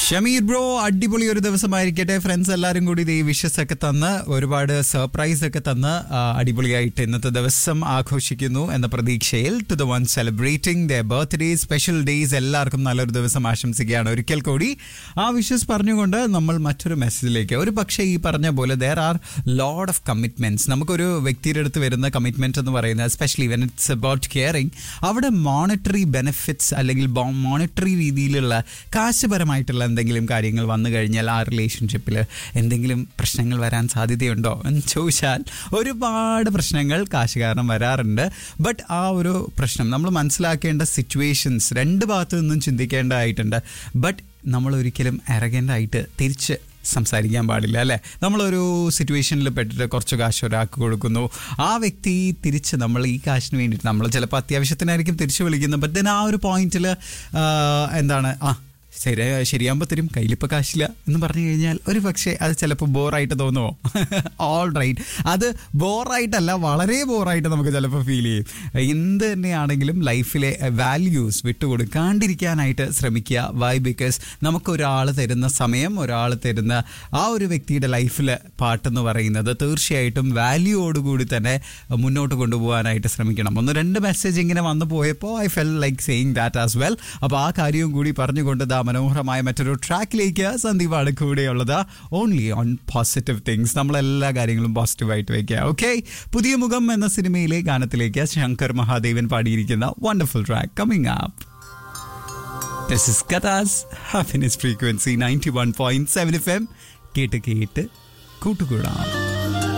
Shameer bro അടിപൊളി ഒരു ദിവസമായിരിക്കട്ടെ friends എല്ലാവരും കൂടി ഈ വിഷസ് ഒക്കെ തന്ന് ഒരുപാട് സർപ്രൈസ് ഒക്കെ തന്ന് ആ, അടിപൊളിയായിട്ട് ഇന്നത്തെ ദിവസം ആഘോഷിക്കുന്നു എന്ന പ്രതീക്ഷയിൽ to the one celebrating the birthday special days എല്ലാവർക്കും നല്ലൊരു ദിവസം ആശംസിക്കുകയാണ് ഒരിക്കൽ കൂടി ആ വിഷസ് പറഞ്ഞുകൊണ്ട് നമ്മൾ മറ്റൊരു മെസ്സേജിലേക്ക് ഒരു പക്ഷേ ഈ പറഞ്ഞ പോലെ there are load of commitments നമുക്കൊരു വ്യക്തിയുടെ അടുത്ത് വരുന്ന കമ്മിറ്റ്മെന്റ് എന്ന് പറയുന്നത് especially when it's about caring അവിടെ മോണിറ്ററി ബെനിഫിറ്റ്സ് അല്ലെങ്കിൽ മോണിറ്ററി രീതിയിലുള്ള കാശുപരമായിട്ടുള്ള എന്തെങ്കിലും കാര്യങ്ങൾ വന്നു കഴിഞ്ഞാൽ ആ റിലേഷൻഷിപ്പിൽ എന്തെങ്കിലും പ്രശ്നങ്ങൾ വരാൻ സാധ്യതയുണ്ടോ എന്ന് ചോദിച്ചാൽ ഒരുപാട് പ്രശ്നങ്ങൾ കാശ് കാരണം വരാറുണ്ട് ബട്ട് ആ ഒരു പ്രശ്നം നമ്മൾ മനസ്സിലാക്കേണ്ട സിറ്റുവേഷൻസ് രണ്ട് ഭാഗത്തു നിന്നും ചിന്തിക്കേണ്ടതായിട്ടുണ്ട് ബട്ട് നമ്മൾ ഒരിക്കലും അരകൻ്റായിട്ട് തിരിച്ച് സംസാരിക്കാൻ പാടില്ല അല്ലേ നമ്മളൊരു സിറ്റുവേഷനിൽ പെട്ടിട്ട് കുറച്ച് കാശ് ഒരാൾക്ക് കൊടുക്കുന്നു ആ വ്യക്തി തിരിച്ച് നമ്മൾ ഈ കാശിന് വേണ്ടിയിട്ട് നമ്മൾ ചിലപ്പോൾ അത്യാവശ്യത്തിനായിരിക്കും തിരിച്ച് വിളിക്കുന്നത് ബട്ട് ദെൻ ആ ഒരു പോയിന്റിൽ എന്താണ് ആ ശരി ശരിയാകുമ്പോൾ തരും കയ്യിലിപ്പോൾ കാശില്ല എന്ന് പറഞ്ഞു കഴിഞ്ഞാൽ ഒരു പക്ഷേ അത് ചിലപ്പോൾ ബോറായിട്ട് തോന്നുമോ ഓൾ റൈറ്റ് അത് ബോറായിട്ടല്ല വളരെ ബോറായിട്ട് നമുക്ക് ചിലപ്പോൾ ഫീൽ ചെയ്യും എന്ത് തന്നെയാണെങ്കിലും ലൈഫിലെ വാല്യൂസ് വിട്ടുകൊടുക്കാണ്ടിരിക്കാനായിട്ട് ശ്രമിക്കുക വൈ ബിക്കോസ് നമുക്കൊരാൾ തരുന്ന സമയം ഒരാൾ തരുന്ന ആ ഒരു വ്യക്തിയുടെ ലൈഫിൽ പാട്ടെന്ന് പറയുന്നത് തീർച്ചയായിട്ടും വാല്യൂയോടുകൂടി തന്നെ മുന്നോട്ട് കൊണ്ടുപോകാനായിട്ട് ശ്രമിക്കണം ഒന്ന് രണ്ട് മെസ്സേജ് ഇങ്ങനെ വന്നു പോയപ്പോൾ I felt like saying that as well അപ്പോൾ ആ കാര്യവും കൂടി പറഞ്ഞുകൊണ്ട് ദാ മനോഹരമായ മറ്റൊരു ട്രാക്കിലേക്ക് സന്ദീപാണ് കൂടെയുള്ളത് ഓൺലി ഓൺ പോസിറ്റീവ് തിങ്സ് നമ്മളെല്ലാ കാര്യങ്ങളും പോസിറ്റീവായിട്ട് വയ്ക്കുക ഓക്കെ പുതിയ മുഖം എന്ന സിനിമയിലെ ഗാനത്തിലേക്ക് ശങ്കർ മഹാദേവൻ പാടിയിരിക്കുന്ന wonderful track coming up this is Katha's happiness frequency ninety one point seven F M കേട്ട് കേട്ട് കൂട്ടുകൂടാം